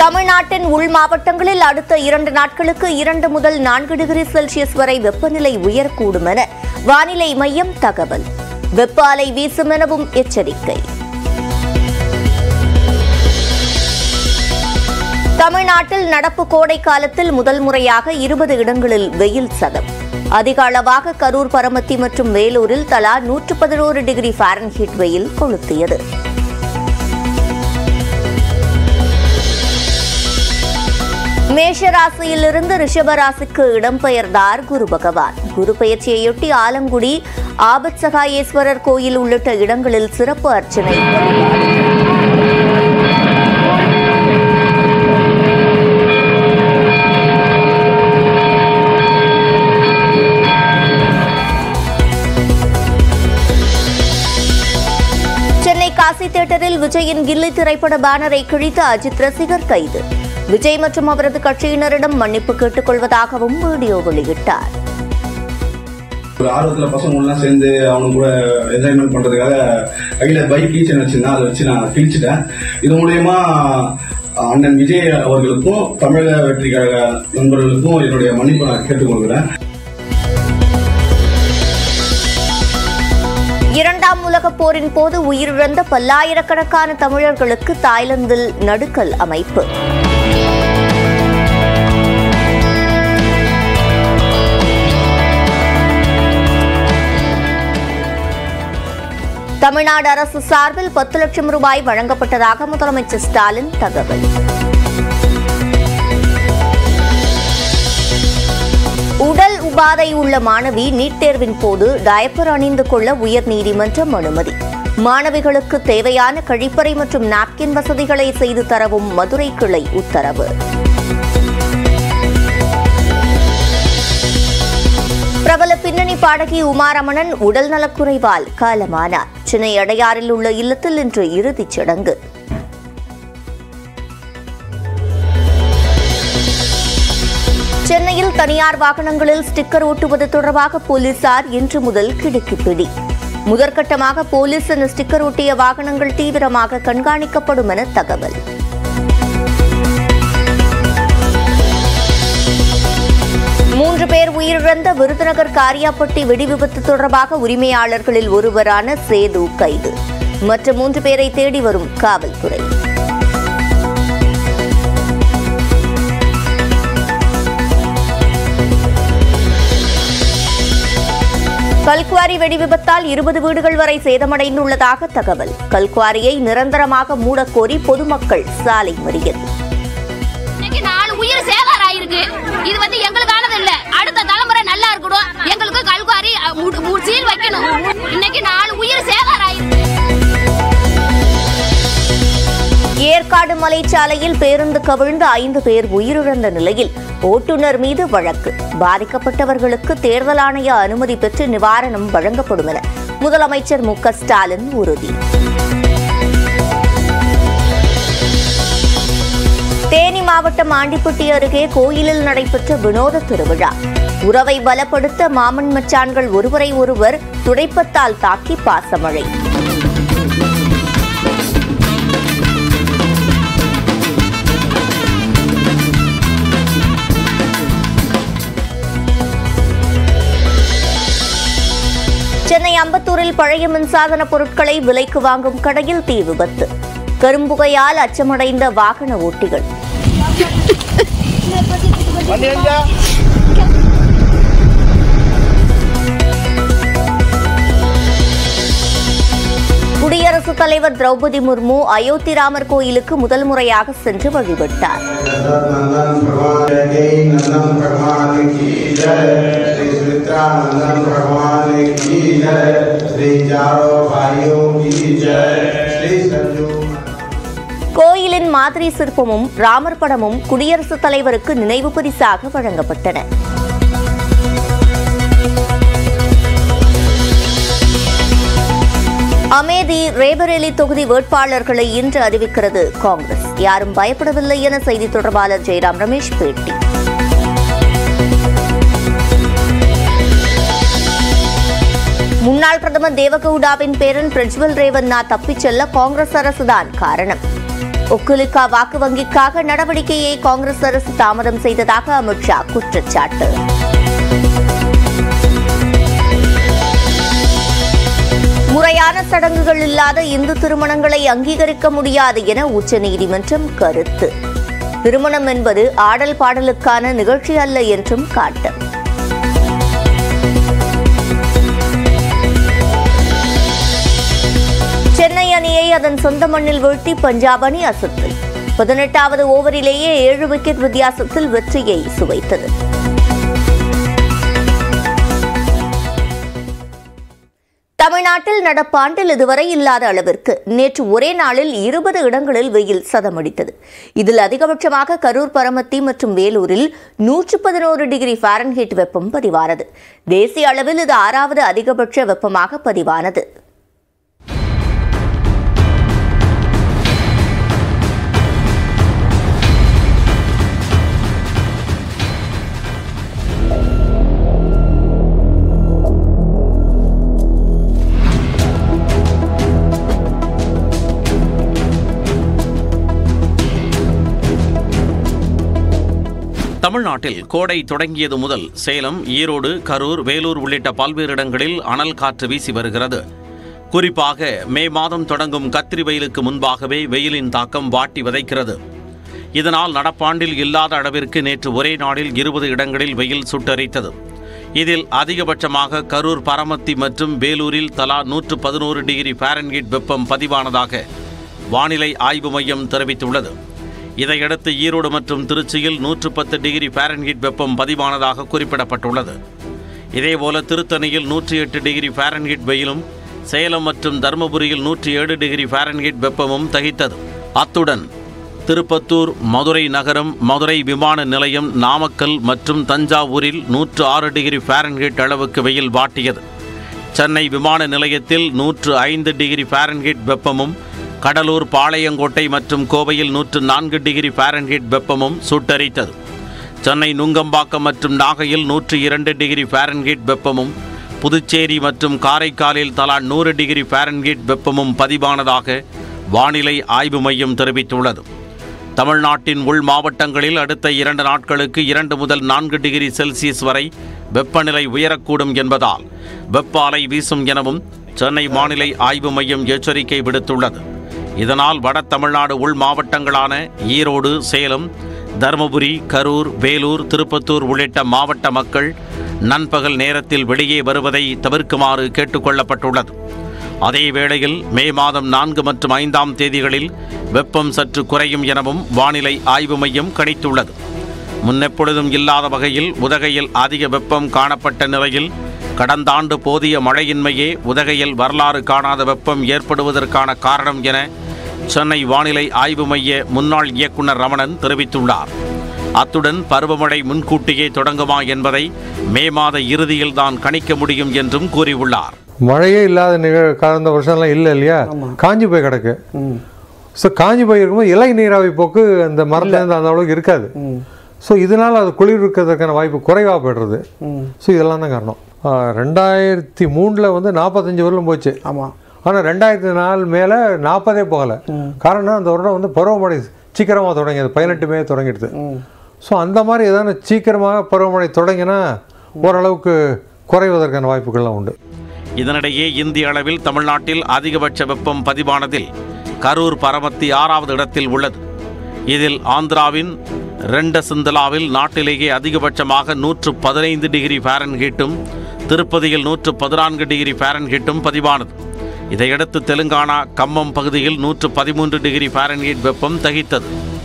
தமிழ்நாட்டின் உள் மாவட்டங்களில் அடுத்த இரண்டு நாட்களுக்கு இரண்டு முதல் நான்கு டிகிரி செல்சியஸ் வரை வெப்பநிலை உயரக்கூடும் என வானிலை மையம் தகவல் வெப்ப அலை வீசும் எனவும் எச்சரிக்கை தமிழ்நாட்டில் நடப்பு கோடை காலத்தில் முதல் முறையாக இருபது இடங்களில் வெயில் சதம் அதிக அளவாக கரூர் பரமத்தி மற்றும் வேலூரில் தலா நூற்று பதினோரு டிகிரி ஃபாரன்ஹீட் வெயில் கொளுத்தியது மேஷ ராசியிலிருந்து ரிஷப ராசிக்கு இடம்பெயர்ந்தார் குரு பகவான் குரு பெயர்ச்சியையொட்டி ஆலங்குடி ஆபத் சகாயேஸ்வரர் கோயில் உள்ளிட்ட இடங்களில் சிறப்பு அர்ச்சனை வழிபாடு. சென்னை காசி தியேட்டரில் விஜயின் கில்லி திரைப்பட பேனரை கிழித்த அஜித் ரசிகர் கைது விஜய் மற்றும் அவரது கட்சியினரிடம் மன்னிப்பு கேட்டுக் கொள்வதாகவும் வீடியோ வெளியிட்டார் ஒரு ஆர்வத்துல பசங்க எல்லாம் சேர்ந்து அவனுக்கு கூட என்ஜாய்மெண்ட் பண்றதுக்காக கையில பைக் கீச்சன் வச்சிருந்தேன் அதை வச்சு நான் கிழிச்சிட்டேன் இது மூலியமா அண்ணன் விஜய் அவர்களுக்கும் தமிழக வெற்றி கழக நண்பர்களுக்கும் என்னுடைய மன்னிப்பை நான் கேட்டுக்கொள்கிறேன் இரண்டாம் உலகப் போரின் போது உயிரிழந்த பல்லாயிரக்கணக்கான தமிழர்களுக்கு தாய்லாந்தில் நடுக்கல் அமைப்பு தமிழ்நாடு அரசு சார்பில் பத்து லட்சம் ரூபாய் வழங்கப்பட்டதாக முதலமைச்சர் ஸ்டாலின் தகவல் உடல் உபாதை உள்ள மாணவி நீட் தேர்வின் போது டயப்பர் அணிந்து கொள்ள உயர்நீதிமன்றம் அனுமதி மாணவிகளுக்கு தேவையான கழிப்பறை மற்றும் நாப்கின் வசதிகளை செய்து தரவும் மதுரை கிளை உத்தரவு பிரபல பின்னணி பாடகி உமாரமணன் உடல் நலக்குறைவால் காலமானார் சென்னை அடையாறில் உள்ள இல்லத்தில் இன்று இறுதிச் சடங்கு சென்னையில் தனியார் வாகனங்களில் ஸ்டிக்கர் ஒட்டுவது தொடர்பாக போலீசார் இன்று முதல் கிடுக்கிப்பிடி முதற்கட்டமாக போலீஸ் இந்த ஸ்டிக்கர் ஒட்டிய வாகனங்கள் தீவிரமாக கண்காணிக்கப்படும் என தகவல் மூன்று பேர் உயிரிழந்த விருதுநகர் காரியாப்பட்டி வெடிவிபத்து தொடர்பாக உரிமையாளர்களில் ஒருவரான சேது கைது மற்ற மூன்று பேரை தேடி வரும் காவல்துறை கல்குவாரி வெடிவிபத்தால் இருபது வீடுகள் வரை சேதமடைந்துள்ளதாக தகவல் கல்குவாரியை நிரந்தரமாக மூடக்கோரி பொதுமக்கள் சாலை மறியல் இன்னைக்கு நாலு உயிர் சேதாரம் ஆயிருக்கு இது வந்து எங்களுக்கானது இல்ல அடுத்த தலைமுறை நல்லா இருக்கணும் எங்களுக்கு கல்குவாரி அ, மு- மு- சீல் வைக்கணும் இன்னைக்கு நாலு உயிர் சேதாரம் ஆயிருக்கு ஏற்காடு மலைச்சாலையில் பேருந்து கவிழ்ந்து ஐந்து பேர் உயிரிழந்த நிலையில் ஓட்டுநர் மீது வழக்கு பாதிக்கப்பட்டவர்களுக்கு தேர்தல் ஆணைய அனுமதி பெற்று நிவாரணம் வழங்கப்படும் என முதலமைச்சர் மு க ஸ்டாலின் உறுதி தேனி மாவட்டம் ஆண்டிப்பட்டி அருகே கோயிலில் நடைபெற்ற வினோத திருவிழா உறவை பலப்படுத்த மாமன் மச்சான்கள் ஒருவரை ஒருவர் துடைப்பத்தால் தாக்கி பாசமழை சென்னை அம்பத்தூரில் பழைய மின்சாதன பொருட்களை விலைக்கு வாங்கும் கடையில் தீ விபத்து கரும்புகையால் அச்சமடைந்த வாகன ஓட்டிகள் குடியரசுத் தலைவர் திரௌபதி முர்மு அயோத்தி ராமர் கோயிலுக்கு முதல் முறையாக சென்று வழிபட்டார் नंदन भगवान जय नंदन भगवान की जय श्री सुमित्रानंदन भगवान की जय श्री चारों भाइयों की जय श्री संजू கோயிலின் மாதிரி சிற்பமும் ராமர் படமும் குடியரசுத் தலைவருக்கு நினைவு பரிசாக வழங்கப்பட்டன அமேதி ரேபரேலி தொகுதி வேட்பாளர்களை இன்று அறிவிக்கிறது காங்கிரஸ் யாரும் பயப்படவில்லை என செய்தி தொடர்பாளர் ஜெயராம் ரமேஷ் பேட்டி முன்னாள் பிரதமர் தேவகவுடாவின் பேரன் பிரஜ்வல் ரேவண்ணா தப்பிச் செல்ல காங்கிரஸ் அரசுதான் காரணம் ஒக்குலிக்கா வாக்கு வங்கிக்காக நடவடிக்கையை காங்கிரஸ் அரசு தாமதம் செய்ததாக அமித்ஷா குற்றச்சாட்டு முறையான சடங்குகள் இல்லாத இந்து திருமணங்களை அங்கீகரிக்க முடியாது என உச்சநீதிமன்றம் கருத்து திருமணம் என்பது ஆடல் பாடலுக்கான நிகழ்ச்சி அல்ல என்றும் காட்டம் சென்னை அணியை அதன் சொந்த மண்ணில் வீழ்த்தி பஞ்சாப் அணி அசத்தல் பதினெட்டாவது ஓவரிலேயே ஏழு விக்கெட் வித்தியாசத்தில் வெற்றியை சுவைத்தது தமிழ்நாட்டில் நடப்பாண்டில் இதுவரை இல்லாத அளவிற்கு நேற்று ஒரே நாளில் இருபது இடங்களில் வெயில் சதமடித்தது இதில் அதிகபட்சமாக கரூர் பரமத்தி மற்றும் வேலூரில் நூற்று பதினோரு டிகிரி ஃபாரன்ஹீட் வெப்பம் பதிவானது தேசிய அளவில் இது ஆறாவது அதிகபட்ச வெப்பமாக பதிவானது தமிழ்நாட்டில் கோடை தொடங்கியது முதல் சேலம் ஈரோடு கரூர் வேலூர் உள்ளிட்ட பல்வேறு இடங்களில் அனல் காற்று வீசி வருகிறது குறிப்பாக மே மாதம் தொடங்கும் கத்திரி வெயிலுக்கு முன்பாகவே வெயிலின் தாக்கம் வாட்டி வதைக்கிறது இதனால் நடப்பாண்டில் இல்லாத அளவிற்கு நேற்று ஒரே நாளில் இருபது இடங்களில் வெயில் சுட்டரித்தது இதில் அதிகபட்சமாக கரூர் பரமத்தி மற்றும் வேலூரில் தலா நூற்று பதினோரு டிகிரி ஃபாரன்ஹீட் வெப்பம் பதிவானதாக வானிலை ஆய்வு மையம் தெரிவித்துள்ளது இதையடுத்து ஈரோடு மற்றும் திருச்சியில் நூற்று பத்து டிகிரி ஃபாரன்ஹீட் வெப்பம் பதிவானதாக குறிப்பிடப்பட்டுள்ளது இதேபோல திருத்தணியில் நூற்றி எட்டு டிகிரி ஃபாரன்ஹீட் வெயிலும் சேலம் மற்றும் தருமபுரியில் நூற்றி ஏழு டிகிரி ஃபாரன்ஹீட் வெப்பமும் தகித்தது அத்துடன் திருப்பத்தூர் மதுரை நகரம் மதுரை விமான நிலையம் நாமக்கல் மற்றும் தஞ்சாவூரில் நூற்று ஆறு டிகிரி ஃபாரன்ஹீட் அளவுக்கு வெயில் வாட்டியது சென்னை விமான நிலையத்தில் நூற்று ஐந்து டிகிரி ஃபாரன்ஹீட் வெப்பமும் கடலூர் பாளையங்கோட்டை மற்றும் கோவையில் நூற்று நான்கு டிகிரி ஃபாரன்ஹீட் வெப்பமும் சுட்டரித்தது சென்னை நுங்கம்பாக்கம் மற்றும் நாகையில் நூற்று இரண்டு டிகிரி ஃபாரன்ஹீட் வெப்பமும் புதுச்சேரி மற்றும் காரைக்காலில் தலா நூறு டிகிரி ஃபாரன்ஹீட் வெப்பமும் பதிவானதாக வானிலை ஆய்வு மையம் தெரிவித்துள்ளது தமிழ்நாட்டின் உள் மாவட்டங்களில் அடுத்த இரண்டு நாட்களுக்கு இரண்டு முதல் நான்கு டிகிரி செல்சியஸ் வரை வெப்பநிலை உயரக்கூடும் என்பதால் வெப்ப அலை வீசும் எனவும் சென்னை வானிலை ஆய்வு மையம் எச்சரிக்கை விடுத்துள்ளது இதனால் வட தமிழ்நாடு உள் மாவட்டங்களான ஈரோடு சேலம் தருமபுரி கரூர் வேலூர் திருப்பத்தூர் உள்ளிட்ட மாவட்ட மக்கள் நண்பகல் நேரத்தில் வெளியே வருவதை தவிர்க்குமாறு கேட்டுக்கொள்ளப்பட்டுள்ளது அதே வேளையில் மே மாதம் நான்கு மற்றும் ஐந்தாம் தேதிகளில் வெப்பம் சற்று குறையும் எனவும் வானிலை ஆய்வு மையம் கணித்துள்ளது முன்னெப்பொழுதும் இல்லாத வகையில் உதகையில் அதிக வெப்பம் காணப்பட்ட நிலையில் கடந்த ஆண்டு போதிய மழையின்மையே உதகையில் வரலாறு காணாத வெப்பம் ஏற்படுவதற்கான காரணம் என சென்னை வானிலை ஆய்வு மைய முன்னாள் இயக்குனர் ரமணன் தெரிவித்துள்ளார் அத்துடன் பருவமழை முன்கூட்டியே தொடங்குமா என்பதை மே மாத இறுதியில் தான் கணிக்க முடியும் என்றும் கூறியுள்ளார் மழையே இல்லாத நிகழ் கடந்த வருஷம்லாம் இல்லை இல்லையா காஞ்சி போய் கிடக்கு ஸோ காஞ்சி போய் இருக்கும்போது இலை நீராவி போக்கு அந்த மரத்துலேருந்து அந்த அளவுக்கு இருக்காது ஸோ இதனால் அது குளிர் இருக்கிறதுக்கான வாய்ப்பு குறைவாக போய்டுறது ஸோ இதெல்லாம் தான் காரணம் ஆ, ரெண்டாயிரத்தி மூணில் வந்து நாற்பத்தஞ்சு வருடம் போச்சு ஆமாம் ஆனால் ரெண்டாயிரத்தி நாலு மேலே நாற்பதே போகலை காரணம் அந்த வருடம் வந்து பருவமழை சீக்கிரமாக தொடங்கியது பதினெட்டு மே தொடங்கிடுது ஸோ அந்த மாதிரி ஏதாவது சீக்கிரமாக பருவமழை தொடங்கினா ஓரளவுக்கு குறைவதற்கான வாய்ப்புகள்லாம் உண்டு இதனிடையே இந்திய அளவில் தமிழ்நாட்டில் அதிகபட்ச வெப்பம் பதிவானதில் கரூர் பரமத்தி ஆறாவது இடத்தில் உள்ளது இதில் ஆந்திராவின் ரெண்டசிந்தலாவில் நாட்டிலேயே அதிகபட்சமாக நூற்று பதினைந்து டிகிரி ஃபாரன்ஹீட்டும் திருப்பதியில் நூற்று பதினான்கு டிகிரி ஃபாரன்ஹீட்டும் பதிவானது இதையடுத்து தெலுங்கானா கம்மம் பகுதியில் நூற்று பதிமூன்று டிகிரி ஃபாரன்ஹீட் வெப்பம் தகித்தது